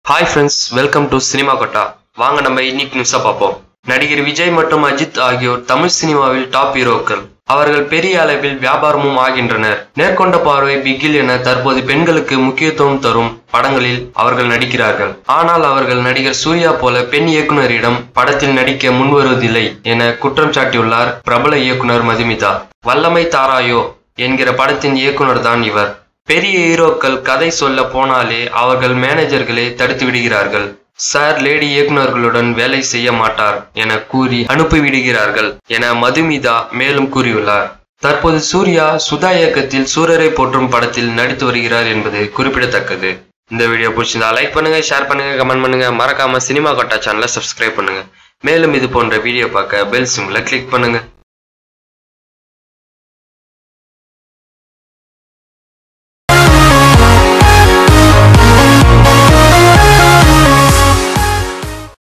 hi friends welcome to cinema கொட்டா வாங்க நம்ம இன்னைக்கு நியூஸை பார்ப்போம் நடிகர் விஜய் மற்றும் அஜித் ஆகியோர் தமிழ் சினிமாவில் டாப் ஹீரோக்கள் அவர்கள் பெரிய அளவில் வியாபாரமும் ஆகின்றனர் நேர்கொண்ட பார்வை பிகில் என தற்போது பெண்களுக்கு முக்கியத்துவம் தரும் படங்களில் அவர்கள் நடிக்கிறார்கள் ஆனால் அவர்கள் நடிகர் சூர்யா போல பெண் இயக்குனரிடம் படத்தில் நடிக்க முன்வருவதில்லை என குற்றம் சாட்டியுள்ளார் பிரபல இயக்குனர் மதுமிதா வல்லமை தாராயோ என்கிற படத்தின் இயக்குனர் தான் இவர் பெரிய ஹீரோக்கள் கதை சொல்ல போனாலே அவர்கள் மேனேஜர்களே தடுத்து விடுகிறார்கள் சார் லேடி இயக்குனர்களுடன் வேலை செய்ய மாட்டார் என கூறி அனுப்பிவிடுகிறார்கள் என மதுமிதா மேலும் கூறியுள்ளார் தற்போது சூர்யா சுதா இயக்கத்தில் சூரரை போற்றும் படத்தில் நடித்து வருகிறார் என்பது குறிப்பிடத்தக்கது இந்த வீடியோ பிடிச்சிருந்தா லைக் பண்ணுங்க ஷேர் பண்ணுங்க கமெண்ட் பண்ணுங்க மறக்காம சினிமா கொட்டா சேனலை சப்ஸ்கிரைப் பண்ணுங்க மேலும் இது போன்ற வீடியோ பார்க்க பெல் சிம்ல கிளிக் பண்ணுங்க